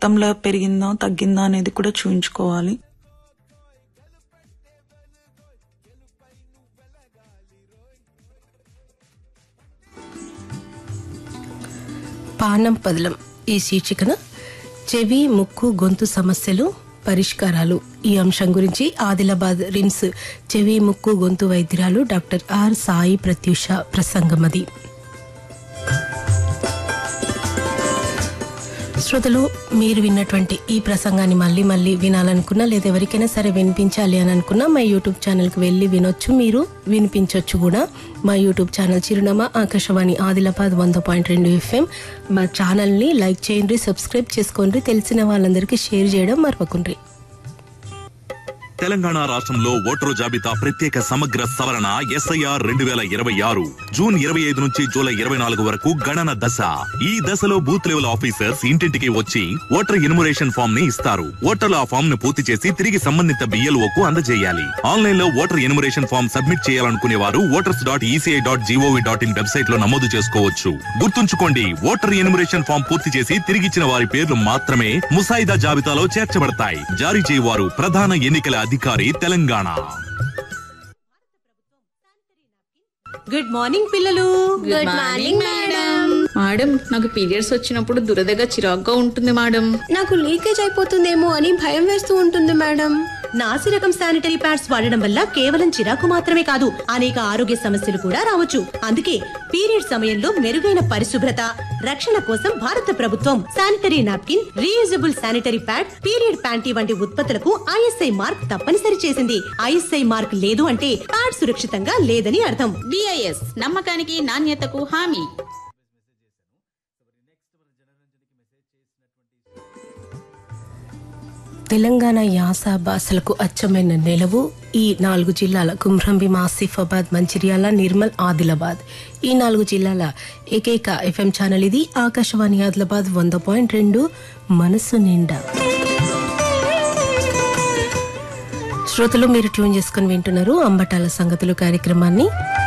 రక్తంలో పెరిగిందా తగ్గిందా అనేది కూడా చూయించుకోవాలి పానం పదలం ఈ శీర్షికన చెవి ముక్కు గొంతు సమస్యలు పరిష్కారాలు ఈ అంశం గురించి ఆదిలాబాద్ రిమ్స్ చెవి ముక్కు గొంతు వైద్యురాలు డాక్టర్ ఆర్ సాయి ప్రత్యూష ప్రసంగమది శ్రోతలు మీరు విన్నటువంటి ఈ ప్రసంగాన్ని మళ్ళీ మళ్ళీ వినాలనుకున్నా లేదా ఎవరికైనా సరే వినిపించాలి అని అనుకున్నా మా యూట్యూబ్ ఛానల్కి వెళ్ళి వినొచ్చు మీరు వినిపించవచ్చు కూడా మా యూట్యూబ్ ఛానల్ చిరునామా ఆకాశవాణి ఆదిలాబాద్ వంద పాయింట్ రెండు ఎఫ్ఎం మా ఛానల్ని లైక్ చేయండి సబ్స్క్రైబ్ చేసుకోండి తెలిసిన వాళ్ళందరికీ షేర్ చేయడం మర్వకుండ్రి తెలంగాణ రాష్ట్రంలో ఓటరు జాబితా ప్రత్యేక సమగ్ర సవరణ ఎస్ఐఆర్ రెండు వేల ఇరవై ఆరు జూన్ ఇరవై ఐదు నుంచి జూలై ఇరవై నాలుగు వరకు గణన దశ ఈ దశలో బూత్ లెవెల్ ఆఫీసర్స్ ఇంటింటికి వచ్చి ఓటర్ ఇన్మురేషన్ ఫామ్ ని ఇస్తారు ఓటర్లు ఆ ఫామ్ ను పూర్తి చేసి తిరిగి సంబంధిత బిఎల్ఓ కు అందజేయాలి ఆన్లైన్ లో ఓటర్ ఇన్మురేషన్ ఫామ్ సబ్మిట్ చేయాలనుకునే వారు voters dot ECI dot GOV dot in website లో నమోదు చేసుకోవచ్చు గుర్తుంచుకోండి ఓటర్ ఇన్మురేషన్ ఫామ్ పూర్తి చేసి తిరిగిచ్చిన వారి పేర్లు మాత్రమే ముసాయిదా జాబితాలో చేర్చబడతాయి జారీ చేయవారు ప్రధాన ఎన్నికల అధికారి తెలంగాణ గుడ్ మార్నింగ్ పిల్లలు గుడ్ మార్నింగ్ మేడం మేడం నాకు పీరియడ్స్ వచ్చినప్పుడు దురదగా చిరాగ్గా ఉంటుంది మేడం నాకు లీకేజ్ అయిపోతుందేమో అని భయం వేస్తూ ఉంటుంది మేడం నాసి రకం శానిటరీ ప్యాడ్స్ వాడడం వల్ల కేవలం చిరాకు మాత్రమే కాదు అనేక ఆరోగ్య సమస్యలు కూడా రావచ్చు అందుకే పీరియడ్ సమయంలో మెరుగైన పరిశుభ్రత రక్షణ కోసం భారత ప్రభుత్వం sanitary napkin reusable sanitary pad period panty వంటి ఉత్పత్తులకు ఐఎస్ఐ మార్క్ తప్పనిసరి చేసింది ఐఎస్ఐ మార్క్ లేదు అంటే ప్యాడ్ సురక్షితంగా లేదని అర్థం బిఐఎస్ నమ్మకానికి నాణ్యతకు హామీ తెలంగాణ యాస భాషలకు అచ్చమైన నెలవు ఈ నాలుగు జిల్లాల కుమ్రంభీం ఆసిఫాబాద్ మంచిర్యాల నిర్మల్ ఆదిలాబాద్ ఈ నాలుగు జిల్లాల ఏకైక ఎఫ్ఎం ఛానల్ ఇది ఆకాశవాణి ఆదిలాబాద్ వంద పాయింట్ రెండు మనసు నిండా శ్రోతలు మీరు ట్యూన్ చేసుకుని వింటున్నారు అంబటాల సంగతులు కార్యక్రమాన్ని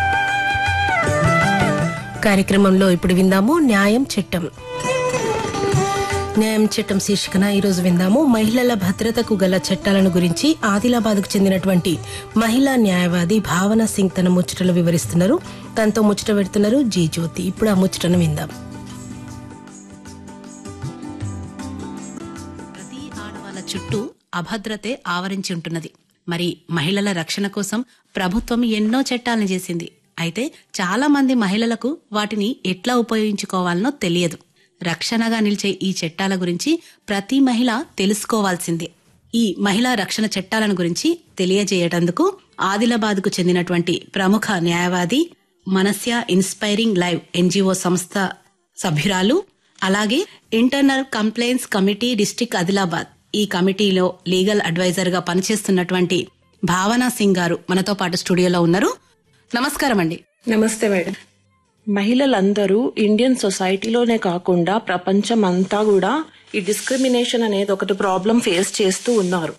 కార్యక్రమంలో ఇప్పుడు విందాము న్యాయం చట్టం న్యాయం చట్టం శీర్షికన ఈరోజు విందాము మహిళల భద్రతకు గల చట్టాలను గురించి ఆదిలాబాద్కు చెందినటువంటి మహిళా న్యాయవాది భావన సింగ్ తన ముచ్చటలు వివరిస్తున్నారు తనతో ముచ్చట పెడుతున్నారు జీ జ్యోతి ఇప్పుడు ఆ ముచ్చటను విందాం ప్రతి ఆడవాళ్ళ చుట్టూ అభద్రతే ఆవరించి ఉంటున్నది మరి మహిళల రక్షణ కోసం ప్రభుత్వం ఎన్నో చట్టాలను చేసింది అయితే చాలా మంది మహిళలకు వాటిని ఎట్లా ఉపయోగించుకోవాలనో తెలియదు రక్షణగా నిలిచే ఈ చట్టాల గురించి ప్రతి మహిళ తెలుసుకోవాల్సిందే ఈ మహిళా రక్షణ చట్టాలను గురించి తెలియజేయటందుకు ఆదిలాబాద్కు చెందినటువంటి ప్రముఖ న్యాయవాది మనస్య ఇన్స్పైరింగ్ లైవ్ ఎన్జిఓ సంస్థ సభ్యురాలు అలాగే internal complaints committee district Adilabad ఈ కమిటీలో లీగల్ అడ్వైజర్ గా పనిచేస్తున్నటువంటి భావనా సింగ్ గారు మనతో పాటు స్టూడియోలో ఉన్నారు నమస్కారం అండి నమస్తే మేడం మహిళలందరూ ఇండియన్ సొసైటీలోనే కాకుండా ప్రపంచం అంతా కూడా ఈ డిస్క్రిమినేషన్ అనేది ఒకటి ప్రాబ్లం ఫేస్ చేస్తూ ఉన్నారు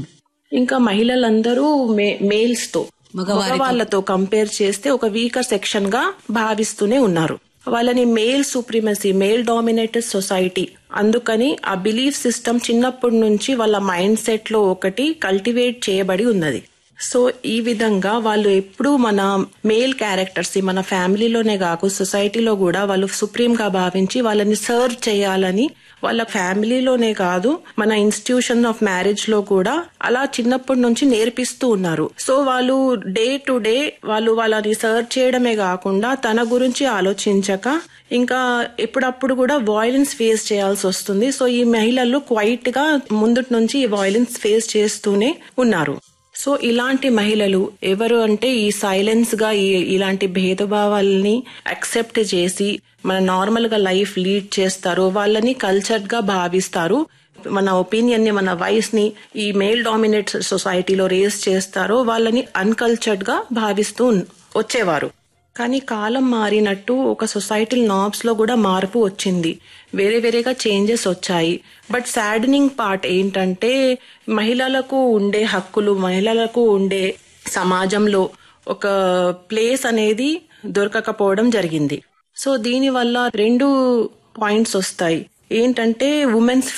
ఇంకా మహిళలందరూ మేల్స్ తో మగవాళ్ళతో కంపేర్ చేస్తే ఒక వీకర్ సెక్షన్ గా భావిస్తూనే ఉన్నారు వాళ్ళని male supremacy male dominated society అందుకని ఆ బిలీఫ్ సిస్టమ్ చిన్నప్పటి నుంచి వాళ్ళ మైండ్ సెట్ లో ఒకటి కల్టివేట్ చేయబడి ఉన్నది సో ఈ విధంగా వాళ్ళు ఎప్పుడూ మన మేల్ క్యారెక్టర్స్ మన ఫ్యామిలీలోనే కాకు సొసైటీలో కూడా వాళ్ళు సుప్రీం గా భావించి వాళ్ళని సర్వ్ చేయాలని వాళ్ళ ఫ్యామిలీలోనే కాదు మన ఇన్స్టిట్యూషన్ ఆఫ్ మ్యారేజ్ లో కూడా అలా చిన్నప్పటి నుంచి నేర్పిస్తూ ఉన్నారు సో వాళ్ళు డే టు డే వాళ్ళు వాళ్ళని సర్వ్ చేయడమే కాకుండా తన గురించి ఆలోచించక ఇంకా ఎప్పుడప్పుడు కూడా వాయిలెన్స్ ఫేస్ చేయాల్సి వస్తుంది సో ఈ మహిళలు క్వైట్ గా ముందుటి నుంచి ఈ వాయిలెన్స్ ఫేస్ చేస్తూనే ఉన్నారు సో ఇలాంటి మహిళలు ఎవరు అంటే ఈ సైలెన్స్ గా ఈ ఇలాంటి భేదభావాలని అక్సెప్ట్ చేసి మన నార్మల్ గా లైఫ్ లీడ్ చేస్తారు వాళ్ళని కల్చర్డ్ గా భావిస్తారు మన ఒపీనియన్ ని మన వాయిస్ ని ఈ మేల్ డామినేట్ సొసైటీలో రేస్ చేస్తారో వాళ్ళని అన్కల్చర్డ్ గా భావిస్తూ ఉన్- వచ్చేవారు కానీ కాలం మారినట్టు ఒక సొసైటీ నాబ్స్ లో కూడా మార్పు వచ్చింది వేరే వేరేగా చేంజెస్ వచ్చాయి బట్ సాడనింగ్ పార్ట్ ఏంటంటే మహిళలకు ఉండే హక్కులు మహిళలకు ఉండే సమాజంలో ఒక ప్లేస్ అనేది దొరకకపోవడం జరిగింది సో దీని వల్ల రెండు పాయింట్స్ వస్తాయి ఏంటంటే ఉమెన్స్